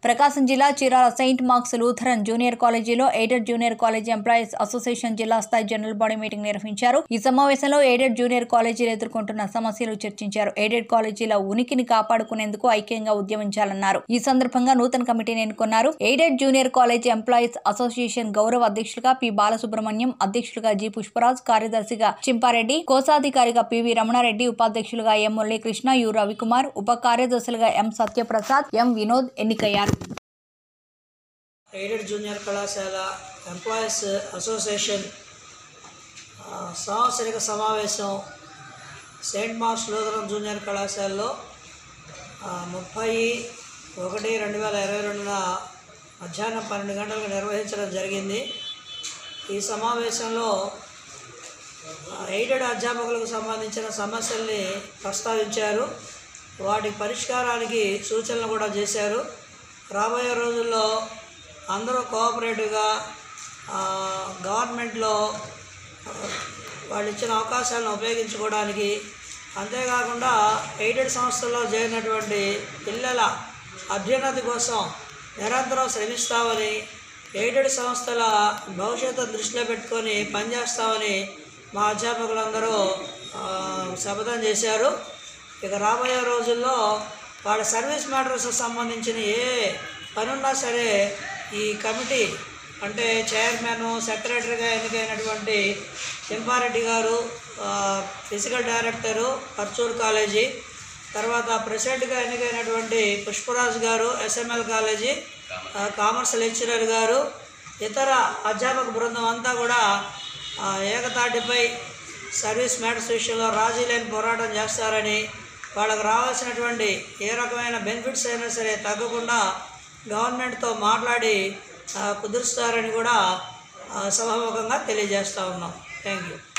ప్రకాశం జిల్లా Chirala saint Marks Lutheran junior కాలేజీలో aided junior college employees association జిల్లా స్థాయి జనరల్ బాడీ మీటింగ్ నిర్వహించారు ఈ సమావేశంలో ఎయిడెడ్ జూనియర్ కాలేజీలు ఎదుర్కొంటున్న సమస్యలు చర్చించారు ఎయిడెడ్ కాలేజీల ఉనికిని కాపాడుకునేందుకు ఐక్యంగా ఉద్యమించాలన్నారు ఈ సందర్భంగా నూతన కమిటీని ఎన్నుకున్నారు aided junior college employees association గౌరవ అధ్యక్షులుగా పి బాలసుబ్రహ్మణ్యం అధ్యక్షులుగా జి పుష్పరాజ్ కార్యదర్శిగా చింపారెడ్డి కోశాధికారిగా పివి రమణారెడ్డి ఉపాధ్యక్షులుగా ఎం మురళీకృష్ణ యు రవికుమార్ ఉప కార్యదర్శులుగా ఎం సత్యప్రసాద్ ఎం వినోద్ ఎన్నికయ్యారు ఎయిడెడ్ జూనియర్ కళాశాల ఎంప్లాయీస్ అసోసియేషన్ ఆ, సంవత్సరిక సమావేశం సెయింట్ మార్క్స్ లూథరన్ జూనియర్ కళాశాలలో ఆ, ముప్పై ఒకటి రెండు వేల ఇరవై రెండున మధ్యాహ్నం పన్నెండు గంటలకు నిర్వహించడం జరిగింది ఈ సమావేశంలో ఆ, ఎయిడెడ్ అధ్యాపకులకు సంబంధించిన సమస్యల్ని ప్రస్తావించారు వాటి పరిష్కారానికి సూచనలు కూడా చేశారు రాబోయే రోజుల్లో అందరూ కోఆపరేటివ్గా ఆ, గవర్నమెంట్లో ఆ, వాళ్ళు ఇచ్చిన అవకాశాలను ఉపయోగించుకోవడానికి అంతేకాకుండా ఎయిడెడ్ సంస్థల్లో చేరినటువంటి పిల్లల అభ్యున్నతి కోసం నిరంతరం శ్రమిస్తామని ఎయిడెడ్ సంస్థల భవిష్యత్తు దృష్టిలో పెట్టుకొని పనిచేస్తామని మా అధ్యాపకులందరూ ఆ, శపథం చేశారు ఇక రాబోయే రోజుల్లో వాళ్ళ సర్వీస్ మ్యాటర్స్ సంబంధించిన ఏ పనున్నా సరే ఈ కమిటీ అంటే చైర్మన్ సెక్రటరీగా ఎన్నికైనటువంటి చింపారెడ్డి గారు ఆ, ఫిజికల్ డైరెక్టరు పర్చూర్ కాలేజీ తర్వాత ప్రెసిడెంట్గా ఎన్నికైనటువంటి పుష్పరాజు గారు ఎస్ఎంఎల్ కాలేజీ ఆ, కామర్స్ లెక్చరర్ గారు ఇతర అధ్యాపక బృందం అంతా కూడా ఆ, ఏకతాటిపై సర్వీస్ మ్యాటర్స్ విషయంలో రాజీ లేని పోరాటం చేస్తారని వాళ్ళకు రావాల్సినటువంటి ఏ రకమైన బెనిఫిట్స్ అయినా సరే తగ్గకుండా గవర్నమెంట్తో మాట్లాడి ఆ, కుదురుస్తారని కూడా ఆ, సభాముఖంగా తెలియజేస్తా ఉన్నాం థ్యాంక్ యూ